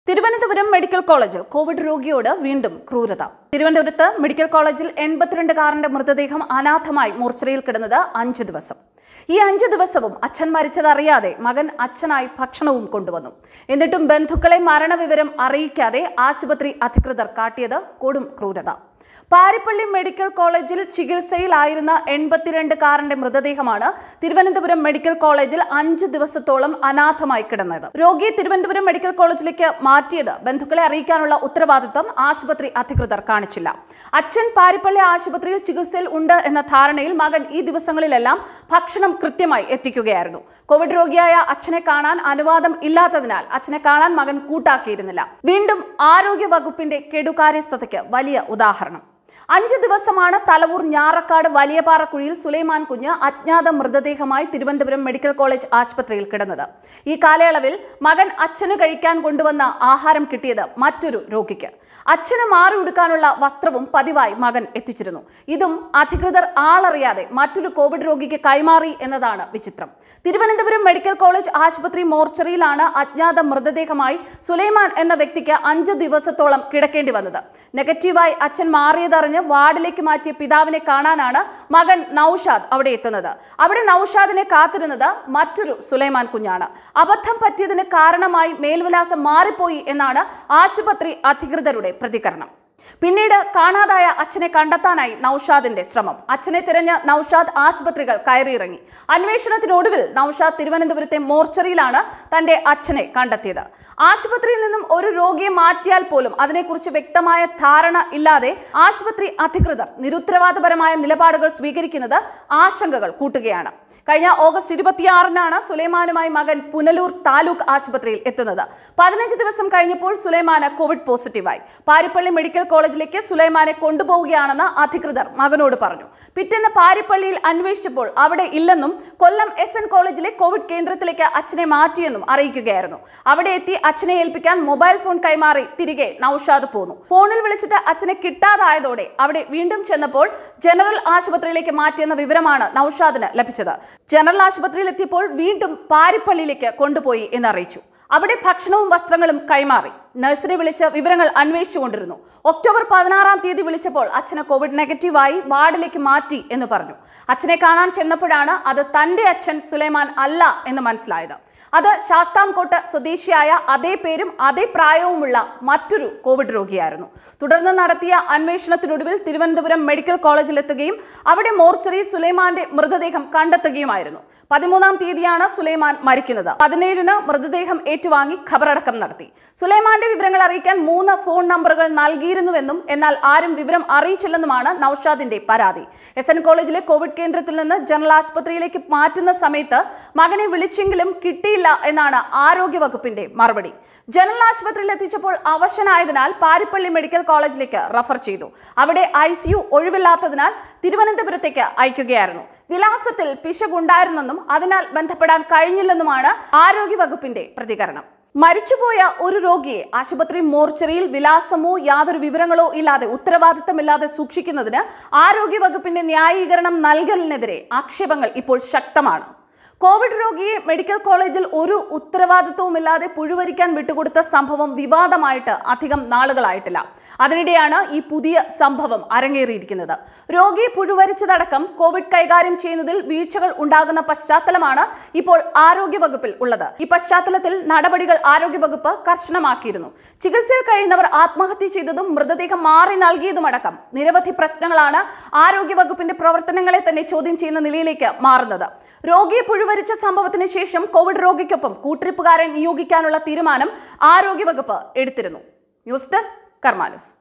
Thiruvananthapuram medical കോളേജിൽ covid രോഗിയോട് വീണ്ടും ക്രൂരത തിരുവനന്തപുരത്ത് മെഡിക്കൽ കോളേജിൽ എൺപത്തിരണ്ടുകാരന്റെ മൃതദേഹം അനാഥമായി മൂർച്ചറിയിൽ കിടന്നത് അഞ്ചു ദിവസം ഈ അഞ്ചു ദിവസവും അച്ഛൻ മരിച്ചതറിയാതെ മകൻ അച്ഛനായി ഭക്ഷണവും കൊണ്ടുവന്നു എന്നിട്ടും ബന്ധുക്കളെ മരണവിവരം അറിയിക്കാതെ ആശുപത്രി അധികൃതർ കാട്ടിയത് കൊടും ക്രൂരത പാരിപ്പള്ളി മെഡിക്കൽ കോളേജിൽ ചികിത്സയിലായിരുന്ന എൺപത്തിരണ്ടുകാരന്റെ മൃതദേഹമാണ് തിരുവനന്തപുരം മെഡിക്കൽ കോളേജിൽ അഞ്ച് ദിവസത്തോളം അനാഥമായി കിടന്നത് രോഗിയെ തിരുവനന്തപുരം മെഡിക്കൽ കോളേജിലേക്ക് മാറ്റിയത് ബന്ധുക്കളെ അറിയിക്കാനുള്ള ഉത്തരവാദിത്തം ആശുപത്രി അധികൃതർ കാണിച്ചില്ല അച്ഛൻ പാരിപ്പള്ളി ആശുപത്രിയിൽ ചികിത്സയിൽ ഉണ്ട് എന്ന ധാരണയിൽ മകൻ ഈ ദിവസങ്ങളിലെല്ലാം ഭക്ഷണം കൃത്യമായി എത്തിക്കുകയായിരുന്നു കോവിഡ് രോഗിയായ അച്ഛനെ കാണാൻ അനുവാദം ഇല്ലാത്തതിനാൽ അച്ഛനെ കാണാൻ മകൻ കൂട്ടാക്കിയിരുന്നില്ല വീണ്ടും ആരോഗ്യ വകുപ്പിന്റെ കെടുകാര്യസ്ഥതയ്ക്ക് വലിയ ഉദാഹരണം അഞ്ച് ദിവസമാണ് തലവൂർ ഞാറക്കാട് വലിയപാറക്കുഴിയിൽ സുലൈമാൻ കുഞ്ഞ് അജ്ഞാത മൃതദേഹമായി തിരുവനന്തപുരം മെഡിക്കൽ കോളേജ് ആശുപത്രിയിൽ കിടന്നത് ഈ കാലയളവിൽ മകൻ അച്ഛന് കഴിക്കാൻ കൊണ്ടുവന്ന ആഹാരം കിട്ടിയത് മറ്റൊരു രോഗിക്ക് അച്ഛന് മാറി ഉടുക്കാനുള്ള വസ്ത്രവും പതിവായി മകൻ എത്തിച്ചിരുന്നു ഇതും അധികൃതർ ആളറിയാതെ മറ്റൊരു കോവിഡ് രോഗിക്ക് കൈമാറി എന്നതാണ് വിചിത്രം തിരുവനന്തപുരം മെഡിക്കൽ കോളേജ് ആശുപത്രി മോർച്ചറിയിലാണ് അജ്ഞാത മൃതദേഹമായി സുലൈമാൻ എന്ന വ്യക്തിക്ക് അഞ്ച് ദിവസത്തോളം കിടക്കേണ്ടി വന്നത് നെഗറ്റീവായി അച്ഛൻ മാറിയതറിഞ്ഞ് വാർഡിലേക്ക് മാറ്റിയ പിതാവിനെ കാണാനാണ് മകൻ നൌഷാദ് അവിടെ എത്തുന്നത് അവിടെ നൌഷാദിനെ കാത്തിരുന്നത് മറ്റൊരു സുലൈമാൻ കുഞ്ഞാണ് അബദ്ധം പറ്റിയതിന് കാരണമായി മേൽവിലാസം മാറിപ്പോയി എന്നാണ് ആശുപത്രി അധികൃതരുടെ പ്രതികരണം പിന്നീട് കാണാതായ അച്ഛനെ കണ്ടെത്താനായി നൌഷാദിന്റെ ശ്രമം അച്ഛനെ തിരഞ്ഞ് നൌഷാദ് ആശുപത്രികൾ കയറിയിറങ്ങി അന്വേഷണത്തിനൊടുവിൽ നൌഷാദ് തിരുവനന്തപുരത്തെ മോർച്ചറിയിലാണ് തന്റെ അച്ഛനെ കണ്ടെത്തിയത് ആശുപത്രിയിൽ നിന്നും ഒരു രോഗിയെ മാറ്റിയാൽ പോലും അതിനെക്കുറിച്ച് വ്യക്തമായ ധാരണ ഇല്ലാതെ ആശുപത്രി അധികൃതർ നിരുത്തരവാദപരമായ നിലപാടുകൾ സ്വീകരിക്കുന്നത് ആശങ്കകൾ കൂട്ടുകയാണ് കഴിഞ്ഞ ഓഗസ്റ്റ് ഇരുപത്തിയാറിനാണ് സുലൈമാനുമായി മകൻ പുനലൂർ താലൂക്ക് ആശുപത്രിയിൽ എത്തുന്നത് പതിനഞ്ച് ദിവസം കഴിഞ്ഞപ്പോൾ സുലൈമാന് കോവിഡ് പോസിറ്റീവായി പാരിപ്പള്ളി മെഡിക്കൽ കോളേജിലേക്ക് സുലൈമാനെ കൊണ്ടുപോവുകയാണെന്ന് അധികൃതർ മകനോട് പറഞ്ഞു പിറ്റേന്ന് പാരിപ്പള്ളിയിൽ അന്വേഷിച്ചപ്പോൾ അവിടെ ഇല്ലെന്നും കൊല്ലം എസ് എൻ കോളേജിലെ കോവിഡ് കേന്ദ്രത്തിലേക്ക് അച്ഛനെ മാറ്റിയെന്നും അറിയിക്കുകയായിരുന്നു അവിടെ എത്തി അച്ഛനെ ഏൽപ്പിക്കാൻ മൊബൈൽ ഫോൺ കൈമാറി തിരികെ നൌഷാദ് പോന്നു ഫോണിൽ വിളിച്ചിട്ട് അച്ഛനെ കിട്ടാതായതോടെ അവിടെ വീണ്ടും ചെന്നപ്പോൾ ജനറൽ ആശുപത്രിയിലേക്ക് മാറ്റിയെന്ന വിവരമാണ് നൌഷാദിന് ലഭിച്ചത് ജനറൽ ആശുപത്രിയിൽ എത്തിയപ്പോൾ വീണ്ടും പാരിപ്പള്ളിയിലേക്ക് കൊണ്ടുപോയി എന്നറിയിച്ചു അവിടെ ഭക്ഷണവും വസ്ത്രങ്ങളും കൈമാറി നഴ്സിനെ വിളിച്ച് വിവരങ്ങൾ അന്വേഷിച്ചുകൊണ്ടിരുന്നു ഒക്ടോബർ പതിനാറാം തീയതി വിളിച്ചപ്പോൾ അച്ഛന് കോവിഡ് നെഗറ്റീവായി വാർഡിലേക്ക് മാറ്റി എന്ന് പറഞ്ഞു അച്ഛനെ കാണാൻ ചെന്നപ്പോഴാണ് അത് തന്റെ അച്ഛൻ സുലൈമാൻ അല്ല എന്ന് മനസ്സിലായത് അത് ശാസ്താംകോട്ട് സ്വദേശിയായ അതേ പേരും അതേ പ്രായവുമുള്ള മറ്റൊരു കോവിഡ് രോഗിയായിരുന്നു തുടർന്ന് നടത്തിയ അന്വേഷണത്തിനൊടുവിൽ തിരുവനന്തപുരം മെഡിക്കൽ കോളേജിലെത്തുകയും അവിടെ മോർച്ചറിയിൽ സുലൈമാന്റെ മൃതദേഹം കണ്ടെത്തുകയുമായിരുന്നു പതിമൂന്നാം തീയതിയാണ് സുലൈമാൻ മരിക്കുന്നത് പതിനേഴിന് മൃതദേഹം ഏറ്റുവാങ്ങി ഖബറടക്കം നടത്തി സുലൈമാന്റെ വിവരങ്ങൾ അറിയിക്കാൻ മൂന്ന് ഫോൺ നമ്പറുകൾ നൽകിയിരുന്നുവെന്നും എന്നാൽ ആരും വിവരം അറിയിച്ചില്ലെന്നുമാണ് നൌഷാദിന്റെ പരാതി എസ് എൻ കോളേജിലെ കോവിഡ് കേന്ദ്രത്തിൽ നിന്ന് ജനറൽ ആശുപത്രിയിലേക്ക് മാറ്റുന്ന സമയത്ത് മകനെ വിളിച്ചെങ്കിലും കിട്ടിയില്ല എന്നാണ് ആരോഗ്യ വകുപ്പിന്റെ മറുപടി ജനറൽ ആശുപത്രിയിൽ എത്തിച്ചപ്പോൾ അവശനായതിനാൽ പാരിപ്പള്ളി മെഡിക്കൽ കോളേജിലേക്ക് റഫർ ചെയ്തു അവിടെ ഐ സി യു ഒഴിവില്ലാത്തതിനാൽ തിരുവനന്തപുരത്തേക്ക് അയക്കുകയായിരുന്നു വിലാസത്തിൽ പിശകുണ്ടായിരുന്നെന്നും അതിനാൽ ബന്ധപ്പെടാൻ കഴിഞ്ഞില്ലെന്നുമാണ് ആരോഗ്യ വകുപ്പിന്റെ പ്രതികരണം മരിച്ചുപോയ ഒരു രോഗിയെ ആശുപത്രി മോർച്ചറിയിൽ വിലാസമോ യാതൊരു വിവരങ്ങളോ ഇല്ലാതെ ഉത്തരവാദിത്തമില്ലാതെ സൂക്ഷിക്കുന്നതിന് ആരോഗ്യ വകുപ്പിന്റെ ന്യായീകരണം നൽകലിനെതിരെ ആക്ഷേപങ്ങൾ ഇപ്പോൾ ശക്തമാണ് കോവിഡ് രോഗിയെ മെഡിക്കൽ കോളേജിൽ ഒരു ഉത്തരവാദിത്വവുമില്ലാതെ പുഴുവരിക്കാൻ വിട്ടുകൊടുത്ത സംഭവം വിവാദമായിട്ട് അധികം നാളുകളായിട്ടില്ല അതിനിടെയാണ് ഈ പുതിയ സംഭവം അരങ്ങേറിയിരിക്കുന്നത് രോഗിയെ പുഴുവരിച്ചതടക്കം കോവിഡ് കൈകാര്യം ചെയ്യുന്നതിൽ വീഴ്ചകൾ ഉണ്ടാകുന്ന പശ്ചാത്തലമാണ് ഇപ്പോൾ ആരോഗ്യവകുപ്പിൽ ഉള്ളത് ഈ പശ്ചാത്തലത്തിൽ നടപടികൾ ആരോഗ്യവകുപ്പ് കർശനമാക്കിയിരുന്നു ചികിത്സയിൽ കഴിയുന്നവർ ആത്മഹത്യ ചെയ്തതും മൃതദേഹം മാറി നൽകിയതുമടക്കം നിരവധി പ്രശ്നങ്ങളാണ് ആരോഗ്യവകുപ്പിന്റെ പ്രവർത്തനങ്ങളെ തന്നെ ചോദ്യം ചെയ്യുന്ന നിലയിലേക്ക് മാറുന്നത് രോഗിയെ പുഴുവരിച്ച സംഭവത്തിന് ശേഷം കോവിഡ് രോഗിക്കൊപ്പം കൂട്ടിരിപ്പുകാരെ നിയോഗിക്കാനുള്ള തീരുമാനം ആരോഗ്യവകുപ്പ് എടുത്തിരുന്നു ന്യൂസ് ഡെസ്ക് കർമാനൂസ്